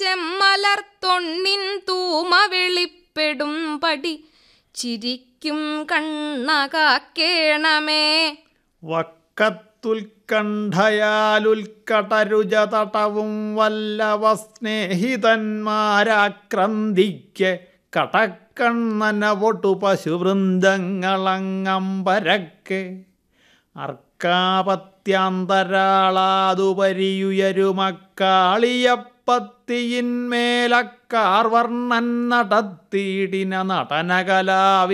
ചെമ്മലർത്തൊണ്ണിൻ തൂമ വെളിപ്പെടും പടി ചിരിക്കും കണ്ണകാക്കേണമേ വക്കത്തുൽക്കണ്ഠയാലുൽക്കടരുജ തടവും വല്ലവ സ്നേഹിതന്മാരാക്രന്തിക്ക് കടക്കണ്ണനവൊട്ടു പശുവൃന്ദങ്ങളങ്ങമ്പരക്കെ അർക്കാപത്യാന്തരാളാതുപരിയുയരുമക്കാളിയപ്പത്തിയിന്മേലക്കാർവർണ്ണൻ നടത്തിയിടിന നടനകലാവി